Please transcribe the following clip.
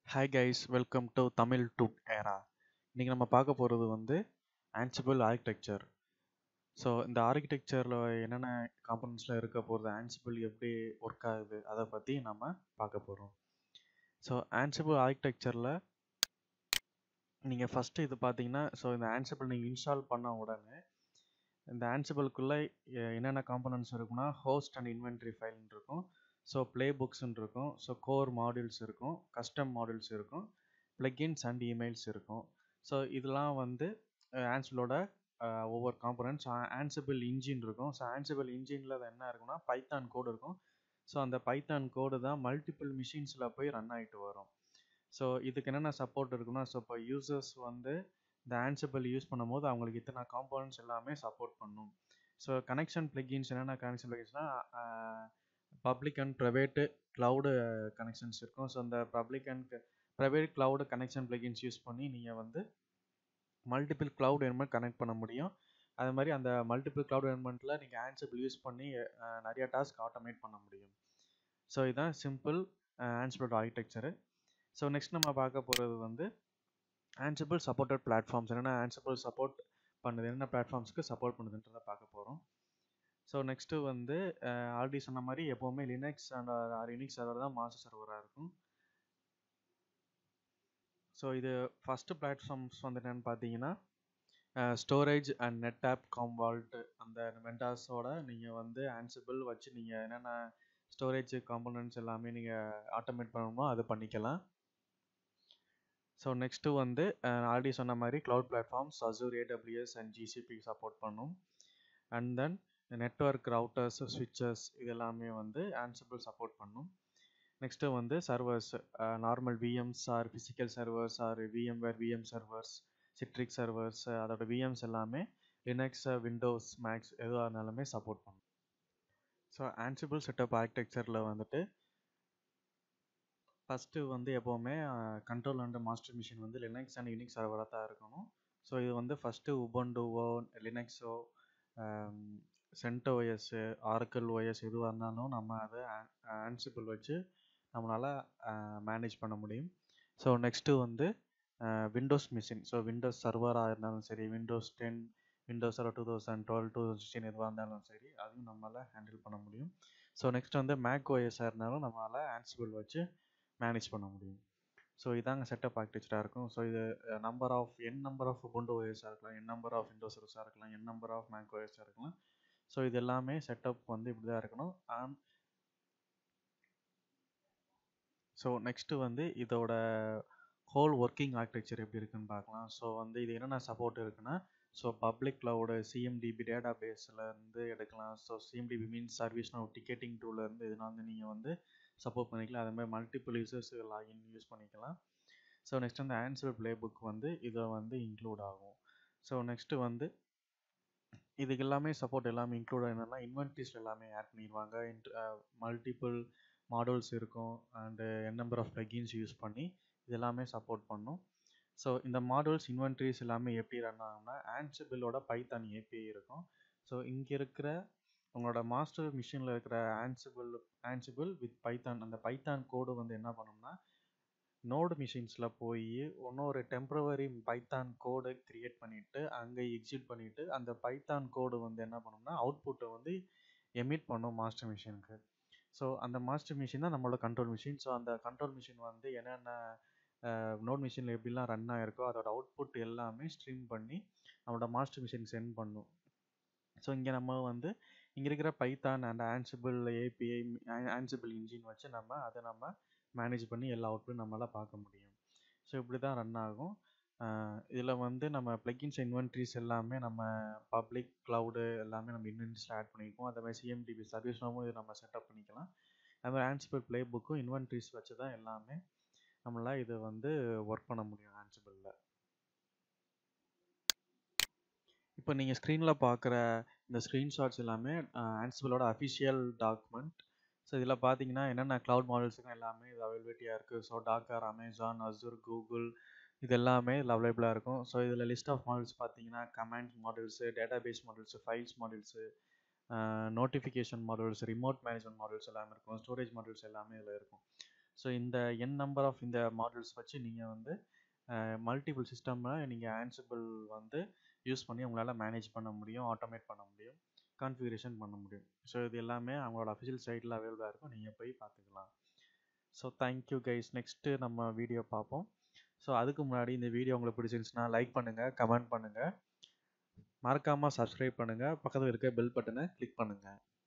hi guys welcome to Tamil to era இன்றைக்கி நம்ம பார்க்க போகிறது வந்து ஆன்சிபிள் ஆர்கிடெக்சர் ஸோ இந்த ஆர்கிடெக்சரில் என்னென்ன காம்பனன்ட்ஸில் இருக்க போகிறது ஆன்சிபிள் எப்படி ஒர்க் ஆகுது அதை பற்றி நம்ம பார்க்க போகிறோம் ஸோ ஆன்சிபிள் ஆர்கிடெக்சரில் நீங்கள் ஃபஸ்ட்டு இது பார்த்தீங்கன்னா ஸோ இந்த ஆன்சிபிள் நீங்கள் இன்ஸ்டால் பண்ண உடனே இந்த ஆன்சிபிளுக்குள்ளே என்னென்ன காம்பனன்ட்ஸ் இருக்குன்னா ஹோஸ்ட் அண்ட் இன்வென்ட்ரி ஃபைல்னு இருக்கும் ஸோ ப்ளே புக்ஸ்ன்னு இருக்கும் ஸோ கோர் மாடியூல்ஸ் இருக்கும் கஸ்டம் மாடியூல்ஸ் இருக்கும் ப்ளகின்ஸ் அண்ட் இமெயில்ஸ் இருக்கும் ஸோ இதெல்லாம் வந்து ஆன்சிபிளோட ஒவ்வொரு காம்பனன்ட்ஸ் ஆன்சிபிள் இன்ஜின் இருக்கும் ஸோ ஆன்சிபிள் இன்ஜினில் அது என்ன இருக்குன்னா பைத்தான் கோடு இருக்கும் ஸோ அந்த பைத்தான் கோடு தான் மல்டிபிள் மிஷின்ஸில் போய் ரன் ஆகிட்டு வரும் ஸோ இதுக்கு என்னென்ன சப்போர்ட் இருக்குன்னா ஸோ இப்போ யூசர்ஸ் வந்து இந்த ஆன்சிபிள் யூஸ் பண்ணும்போது அவங்களுக்கு இத்தனை காம்பனன்ட்ஸ் எல்லாமே சப்போர்ட் பண்ணும் ஸோ கனெக்ஷன் ப்ளகின்ஸ் என்னென்ன கனெக்ஷன் ப்ளகின்ஸ்னால் public and private cloud connections இருக்கும் ஸோ அந்த public and private cloud connection plugins use பண்ணி நீங்கள் வந்து மல்டிபிள் க்ளவுட் என்மெண்ட் கனெக்ட் பண்ண முடியும் அது மாதிரி அந்த மல்டிபிள் க்ளவுட் என்மெண்ட்டில் நீங்கள் ஆன்சிபிள் யூஸ் பண்ணி நிறைய டாஸ்க் ஆட்டோமேட் பண்ண முடியும் ஸோ இதுதான் simple Ansible architecture so next நம்ம பார்க்க போகிறது வந்து ஆன்சிபிள் சப்போர்ட்டட் பிளாட்ஃபார்ம்ஸ் என்னென்ன ஆன்சிபிள் சப்போர்ட் பண்ணுது என்ன பிளாட்ஃபார்ம்ஸ்க்கு சப்போர்ட் பண்ணுதுன்றதை பார்க்க போகிறோம் ஸோ நெக்ஸ்ட்டு வந்து ஆல்ரெடி சொன்ன மாதிரி எப்போவுமே Linux and or Unix server தான் மாஸ்டர் சர்வராக இருக்கும் ஸோ இது ஃபஸ்ட்டு பிளாட்ஃபார்ம்ஸ் வந்து என்னென்னு பார்த்தீங்கன்னா storage and NetApp Commvault அந்த வெண்டாஸோட நீங்கள் வந்து ஆன்சிபிள் வச்சு நீங்கள் என்னென்ன ஸ்டோரேஜ் காம்பனன்ட்ஸ் எல்லாமே நீங்கள் ஆட்டோமேட் பண்ணணுமோ அது பண்ணிக்கலாம் ஸோ நெக்ஸ்ட்டு வந்து ஆல்ரெடி சொன்ன மாதிரி cloud platforms Azure AWS and GCP support பண்ணும் அண்ட் தென் நெட்ஒர்க் ரவுட்டர்ஸ் ஸ்விட்சஸ் இது எல்லாமே வந்து ஆன்சிபிள் சப்போர்ட் பண்ணும் நெக்ஸ்ட்டு வந்து servers normal VMs or physical servers or VMware VM servers Citrix servers அதோட விஎம்ஸ் எல்லாமே லினக்ஸ் விண்டோஸ் மேக்ஸ் எதுவாக இருந்தாலுமே சப்போர்ட் பண்ணும் ஸோ ஆன்சிபிள் செட்டப் ஆர்கிடெக்சரில் வந்துட்டு ஃபஸ்ட்டு வந்து எப்போவுமே கண்ட்ரோல் அண்ட் மாஸ்டர் மிஷின் வந்து லினக்ஸ் அண்ட் யூனிக் சர்வராக தான் இருக்கணும் ஸோ இது வந்து ஃபஸ்ட்டு உபண்டுவோ லினக்ஸோ சென்டோஎஸ்ஸு ஆர்க்கல் ஓஎஸ் எதுவாக இருந்தாலும் நம்ம அதை ஆன்சிபிள் வச்சு நம்மளால் மேனேஜ் பண்ண முடியும் ஸோ நெக்ஸ்ட்டு வந்து விண்டோஸ் மிஷின் ஸோ விண்டோஸ் சர்வராக இருந்தாலும் சரி Windows ten Windows server two thousand twelve two thousand sixteen எதுவாக இருந்தாலும் சரி அதையும் நம்மளால் ஹேண்டில் பண்ண முடியும் ஸோ நெக்ஸ்ட் வந்து மேக் ஓஎஸ்ஸாக இருந்தாலும் நம்மளால் ஆன்சிபிள் வச்சு மேனேஜ் பண்ண முடியும் ஸோ இதாங்க செட்டப் ஆர்கிடெக்சராக இருக்கும் ஸோ இது number of N number of Ubuntu ஓஎஸாக இருக்கலாம் என் நம்பர் ஆஃப் விண்டோஸ் சர்வஸாக இருக்கலாம் என் நம்பர் ஆஃப் மேக் ஓஎஸாக இருக்கலாம் ஸோ இது எல்லாமே செட்டப் வந்து இப்படி தான் இருக்கணும் அண்ட் ஸோ நெக்ஸ்ட்டு வந்து இதோட ஹோல் ஒர்க்கிங் ஆர்கிடெக்சர் எப்படி இருக்குன்னு பார்க்கலாம் ஸோ வந்து இது என்னென்ன சப்போர்ட் இருக்குன்னா ஸோ பப்ளிக் க்ளவுடு சிஎம்டிபி டேட்டா பேஸ்லேருந்து எடுக்கலாம் so CMDB means ServiceNow ticketing டூலேருந்து இதெல்லாம் வந்து நீங்கள் வந்து சப்போர்ட் பண்ணிக்கலாம் அதே மாதிரி மல்டிபிள் யூசர்ஸ் லாகின் யூஸ் பண்ணிக்கலாம் ஸோ நெக்ஸ்ட் வந்து ஆன்சர் ப்ளே புக் வந்து இதை வந்து இன்க்ளூட் ஆகும் ஸோ நெக்ஸ்ட்டு வந்து இதுக்கு எல்லாமே சப்போர்ட் எல்லாமே இன்க்ளூட் என்னென்னா இன்வென்ட்ரிஸ் எல்லாமே ஆட் பண்ணிடுவாங்க மல்டிபிள் மாடல்ஸ் இருக்கும் and N number of plugins use பண்ணி இது எல்லாமே சப்போர்ட் பண்ணும் ஸோ இந்த மாடல்ஸ் இன்வென்ட்ரிஸ் எல்லாமே எப்படி ரன் ஆகும்னா ஆன்சிபிளோட பைத்தான் ஏபிஐ இருக்கும் ஸோ இங்கே இருக்கிற உங்களோட மாஸ்டர் மிஷினில் இருக்கிற ஆன்சிபிள் ஆன்சிபிள் வித் பைத்தான் அந்த பைத்தான் கோடு வந்து என்ன பண்ணும்னா நோடு மிஷின்ஸில் போய் இன்னொரு டெம்ப்ரவரி பைத்தான் கோடை க்ரியேட் பண்ணிவிட்டு அங்கே எக்ஸிட் பண்ணிவிட்டு அந்த பைத்தான் கோடு வந்து என்ன பண்ணும்னா அவுட்புட்டை வந்து எமிட் பண்ணும் மாஸ்டர் மிஷினுக்கு ஸோ அந்த மாஸ்டர் மிஷின் தான் நம்மளோட கண்ட்ரோல் மிஷின் ஸோ அந்த கண்ட்ரோல் மிஷின் வந்து என்னென்ன நோட் மிஷினில் எப்படிலாம் ரன் ஆகிருக்கோ அதோட அவுட்புட் எல்லாமே ஸ்ட்ரீம் பண்ணி நம்மளோட மாஸ்டர் மிஷின் சென்ட் பண்ணும் ஸோ இங்கே நம்ம வந்து இங்கே இருக்கிற Python and Ansible API Ansible engine வச்சு நம்ம அதை நம்ம மேனேஜ் பண்ணி எல்லா அவுட்புட்டும் நம்மளால் பார்க்க முடியும் ஸோ இப்படி தான் ரன் ஆகும் இதில் வந்து நம்ம ப்ளக்கின்ஸ் இன்வென்ட்ரிஸ் எல்லாமே நம்ம பப்ளிக் க்ளவுடு எல்லாமே நம்ம இன்வென்ட்ரிஸில் ஆட் பண்ணியிருக்கோம் அதே மாதிரி சிஎம்டிபி சர்வீஸ் நோமும் இது நம்ம செட்டப் பண்ணிக்கலாம் அது மாதிரி ஆன்சிபிள் ப்ளே புக்கும் இன்வென்ட்ரிஸ் வச்சு தான் எல்லாமே நம்மளால் இது வந்து ஒர்க் பண்ண முடியும் ஆன்சிபிளில் இப்போ நீங்கள் ஸ்க்ரீனில் பார்க்குற இந்த ஸ்க்ரீன்ஷாட்ஸ் எல்லாமே ஆன்சிபிளோட அஃபிஷியல் டாக்குமெண்ட் ஸோ இதில் பார்த்தீங்கன்னா என்னென்ன க்ளவுட் மாடல்ஸுக்கும் எல்லாமே இது அவைலபிலிட்டியாக இருக்குது so docker Amazon Azure Google இது எல்லாமே இதில் அவைலபிளாக இருக்கும் ஸோ இதில் லிஸ்ட் ஆஃப் மாடல்ஸ் பார்த்தீங்கன்னா command models database models files models notification models remote management models எல்லாமே இருக்கும் ஸ்டோரேஜ் மாடல்ஸ் எல்லாமே இதில் இருக்கும் ஸோ இந்த என் நம்பர் ஆஃப் இந்த மாடல்ஸ் வச்சு நீங்கள் வந்து மல்டிபிள் சிஸ்டமை நீங்கள் ஆன்சிபிள் வந்து யூஸ் பண்ணி உங்களால் மேனேஜ் பண்ண முடியும் ஆட்டோமேட் பண்ண முடியும் கான்ஃபிகரேஷன் பண்ண முடியும் ஸோ இது எல்லாமே அவங்களோட அஃபிஷியல் சைட்டில் அவைலபிளாக இருக்கும் நீங்கள் போய் பார்த்துக்கலாம் ஸோ தேங்க்யூ கைஸ் நெக்ஸ்ட்டு நம்ம வீடியோ பார்ப்போம் ஸோ அதுக்கு முன்னாடி இந்த வீடியோ உங்களுக்கு பிடிச்சிருந்துச்சுன்னா லைக் பண்ணுங்கள் கமெண்ட் பண்ணுங்கள் மறக்காமல் சப்ஸ்கிரைப் பண்ணுங்கள் பக்கத்தில் இருக்க பெல் பட்டனை கிளிக் பண்ணுங்கள்